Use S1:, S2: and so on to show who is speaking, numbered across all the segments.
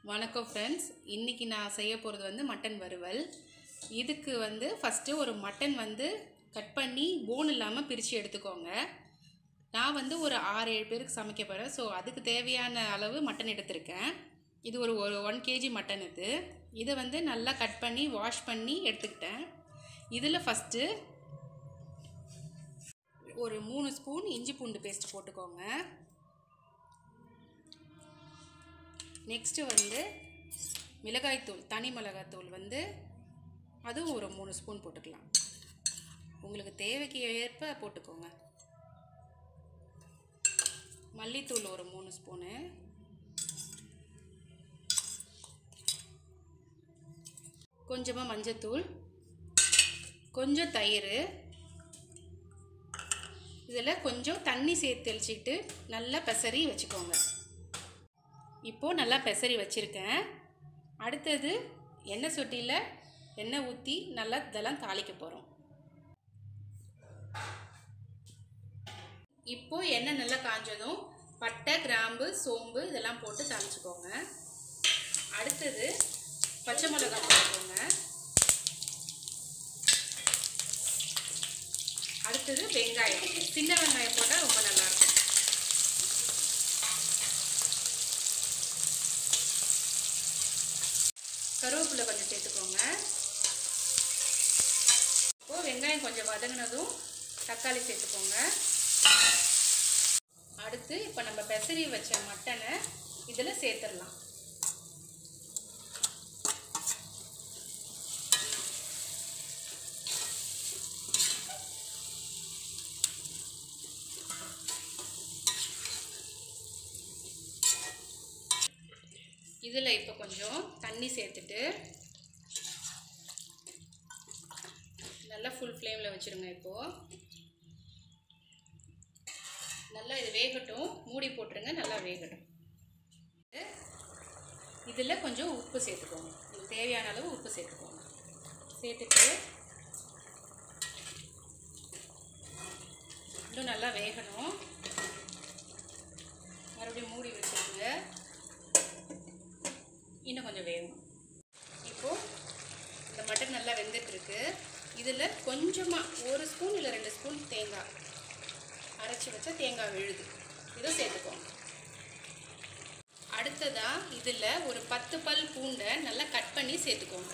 S1: வணக்கம் ஃப்ரெண்ட்ஸ் இன்றைக்கி நான் செய்ய போகிறது வந்து மட்டன் வறுவல் இதுக்கு வந்து ஃபஸ்ட்டு ஒரு மட்டன் வந்து கட் பண்ணி போன் இல்லாமல் பிரித்து எடுத்துக்கோங்க நான் வந்து ஒரு ஆறு ஏழு பேருக்கு சமைக்க போகிறேன் ஸோ அதுக்கு தேவையான அளவு மட்டன் எடுத்திருக்கேன் இது ஒரு ஒரு ஒன் கேஜி மட்டன் இது இதை வந்து நல்லா கட் பண்ணி வாஷ் பண்ணி எடுத்துக்கிட்டேன் இதில் ஃபஸ்ட்டு ஒரு மூணு ஸ்பூன் இஞ்சி பூண்டு பேஸ்ட் போட்டுக்கோங்க நெக்ஸ்ட்டு வந்து மிளகாய்த்தூள் தனி மிளகாய்த்தூள் வந்து அதுவும் ஒரு மூணு ஸ்பூன் போட்டுக்கலாம் உங்களுக்கு தேவைக்கு ஏற்ப போட்டுக்கோங்க மல்லித்தூள் ஒரு மூணு ஸ்பூனு கொஞ்சமாக மஞ்சத்தூள் கொஞ்சம் தயிர் இதில் கொஞ்சம் தண்ணி சேர்த்து தெளிச்சிட்டு நல்லா பெசரி வச்சுக்கோங்க இப்போது நல்லா பெசரி வச்சுருக்கேன் அடுத்தது எண்ணெய் சொட்டியில் எண்ணெய் ஊற்றி நல்லா இதெல்லாம் தாளிக்க போகிறோம் இப்போது எண்ணெய் நல்லா காஞ்சதும் பட்டை கிராம்பு சோம்பு இதெல்லாம் போட்டு தாளிச்சுக்கோங்க அடுத்தது பச்சை மிளகாய் போட்டுக்கோங்க அடுத்தது வெங்காயம் சின்ன வெங்காயம் போட்டால் ரொம்ப நல்லாயிருக்கும் கருவேப்பிலை கொஞ்சம் சேர்த்துக்கோங்க இப்போது வெங்காயம் கொஞ்சம் வதங்கினதும் தக்காளி சேர்த்துக்கோங்க அடுத்து இப்போ நம்ம பெசரி வச்ச மட்டனை இதில் சேர்த்துடலாம் இதில் இப்போ கொஞ்சம் தண்ணி சேர்த்துட்டு நல்லா ஃபுல் ஃப்ளேமில் வச்சுருங்க இப்போது நல்லா இது வேகட்டும் மூடி போட்டுருங்க நல்லா வேகட்டும் இதில் கொஞ்சம் உப்பு சேர்த்துக்கோங்க உங்களுக்கு தேவையான அளவு உப்பு சேர்த்துக்கோங்க சேர்த்துட்டு இன்னும் நல்லா வேகணும் மறுபடியும் மூடி வச்சுருங்க இன்னும் கொஞ்சம் வேகும் இப்போது இந்த மட்டன் நல்லா வெந்துட்டுருக்கு இதில் கொஞ்சமாக ஒரு ஸ்பூன் இல்லை ரெண்டு ஸ்பூன் தேங்காய் அரைச்சி வச்ச தேங்காய் விழுது இதை சேர்த்துக்கோங்க அடுத்ததாக இதில் ஒரு பத்து பல் பூண்டை நல்லா கட் பண்ணி சேர்த்துக்கோங்க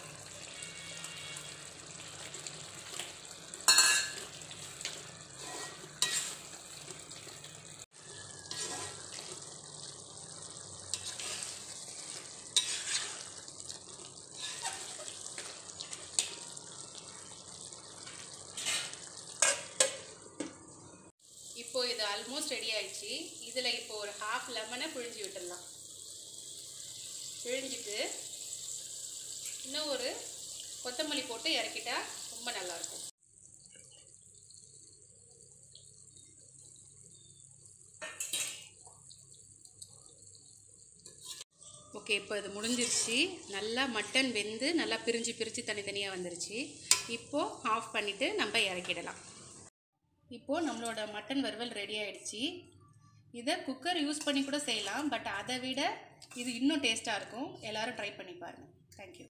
S1: இப்போ இது ஆல்மோஸ்ட் ரெடி ஆயிடுச்சு இதில் இப்போ ஒரு ஹாஃப் லெமனை பிழிஞ்சு விட்டுடலாம் பிழிஞ்சிட்டு இன்னும் ஒரு கொத்தமல்லி போட்டு இறக்கிட்டா ரொம்ப நல்லாயிருக்கும் ஓகே இப்போ இது முடிஞ்சிருச்சு நல்லா மட்டன் வெந்து நல்லா பிரிஞ்சு பிரித்து தனித்தனியாக வந்துருச்சு இப்போது ஆஃப் பண்ணிவிட்டு நம்ம இறக்கிடலாம் இப்போது நம்மளோட மட்டன் வறுவல் ரெடி ஆகிடுச்சு இதை குக்கர் யூஸ் பண்ணி கூட செய்யலாம் பட் அதை விட இது இன்னும் டேஸ்ட்டாக இருக்கும் எல்லோரும் ட்ரை பண்ணி பாருங்கள் தேங்க்யூ